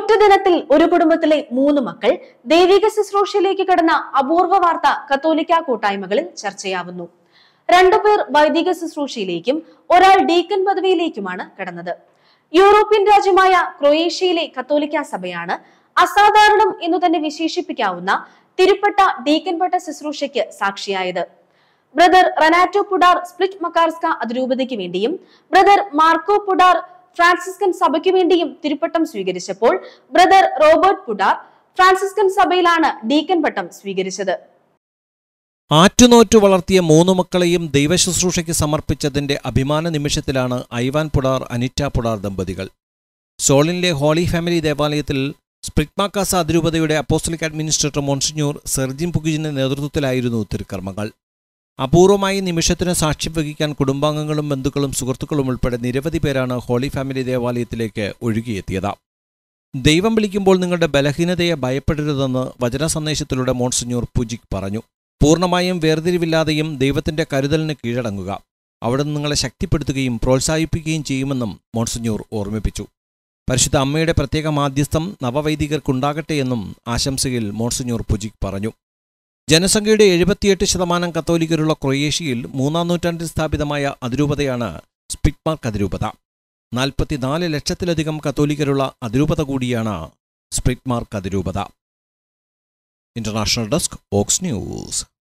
ഒറ്റ ദിനത്തിൽ ഒരു കുടുംബത്തിലെ മൂന്ന് മക്കൾ ദൈവിക ശുശ്രൂഷയിലേക്ക് കടന്ന അപൂർവ വാർത്ത കത്തോലിക്ക കൂട്ടായ്മകളിൽ ചർച്ചയാവുന്നു രണ്ടുപേർ വൈദിക ശുശ്രൂഷയിലേക്കും ഒരാൾ ഡീക്കൻ പദവിയിലേക്കുമാണ് കടന്നത് യൂറോപ്യൻ രാജ്യമായ ക്രൊയേഷ്യയിലെ കത്തോലിക്ക സഭയാണ് അസാധാരണം എന്നു തന്നെ വിശേഷിപ്പിക്കാവുന്ന തിരുപ്പട്ട ഡീക്കൻ പട്ട ശുശ്രൂഷയ്ക്ക് സാക്ഷിയായത് brother Renato Pudar Split Makarska അതിരൂപതയ്ക്ക് വേണ്ടിയും ബ്രദർ മാർക്കോ പുഡാർ ഫ്രാൻസിസ്കൻ സഭയ്ക്ക് വേണ്ടിയും തിരുപ്പട്ടം സ്വീകരിച്ചപ്പോൾ ബ്രദർ റോബർട്ട് പുഡാർ ഫ്രാൻസിസ്കൻ സഭയിലാണ് ഡീക്കൻ പട്ടം സ്വീകരിച്ചത് ആറ്റുനോറ്റു വളർത്തിയ മൂന്നു മക്കളെയും ദൈവശുശ്രൂഷയ്ക്ക് സമർപ്പിച്ചതിന്റെ അഭിമാന നിമിഷത്തിലാണ് ഐവാൻ പുടാർ അനിറ്റ പുടാർ ദമ്പതികൾ സോളിനിലെ ഹോളി ഫാമിലി ദേവാലയത്തിൽ സ്പ്രിറ്റ്മാക്കാസ അതിരൂപതയുടെ അപ്പോസ്റ്റലിക് അഡ്മിനിസ്ട്രേറ്റർ മോൺസിഞ്ഞൂർ സെർജിൻ പുകിജിന്റെ നേതൃത്വത്തിലായിരുന്നു തിരുക്കർമ്മങ്ങൾ അപൂർവമായ നിമിഷത്തിന് സാക്ഷ്യം വഹിക്കാൻ കുടുംബാംഗങ്ങളും ബന്ധുക്കളും സുഹൃത്തുക്കളും ഉൾപ്പെടെ നിരവധി പേരാണ് ഹോളി ഫാമിലി ദേവാലയത്തിലേക്ക് ഒഴുകിയെത്തിയത് ദൈവം വിളിക്കുമ്പോൾ നിങ്ങളുടെ ബലഹീനതയെ ഭയപ്പെടരുതെന്ന് വചന സന്ദേശത്തിലൂടെ മോൺസിഞ്ഞൂർ പുജിക് പറഞ്ഞു പൂർണ്ണമായും വേർതിരിവില്ലാതെയും ദൈവത്തിന്റെ കരുതലിന് കീഴടങ്ങുക അവിടുന്ന് നിങ്ങളെ ശക്തിപ്പെടുത്തുകയും പ്രോത്സാഹിപ്പിക്കുകയും ചെയ്യുമെന്നും മോൺസിഞ്ഞൂർ ഓർമ്മിപ്പിച്ചു പരിശുദ്ധ അമ്മയുടെ പ്രത്യേക മാധ്യസ്ഥം നവവൈദികർക്കുണ്ടാകട്ടെ എന്നും ആശംസയിൽ മോൺസിഞ്ഞൂർ പുജിക് പറഞ്ഞു ജനസംഖ്യയുടെ എഴുപത്തിയെട്ട് ശതമാനം കത്തോലിക്കരുള്ള ക്രൊയേഷ്യയിൽ മൂന്നാം നൂറ്റാണ്ടിൽ സ്ഥാപിതമായ അതിരൂപതയാണ് സ്പിറ്റ്മാർക്ക് അതിരൂപത നാൽപ്പത്തിനാല് ലക്ഷത്തിലധികം കത്തോലിക്കരുള്ള അതിരൂപത കൂടിയാണ് സ്പ്രിറ്റ്മാർക്ക് അതിരൂപത ഇന്റർനാഷണൽ ഡെസ്ക് ഓക്സ് ന്യൂസ്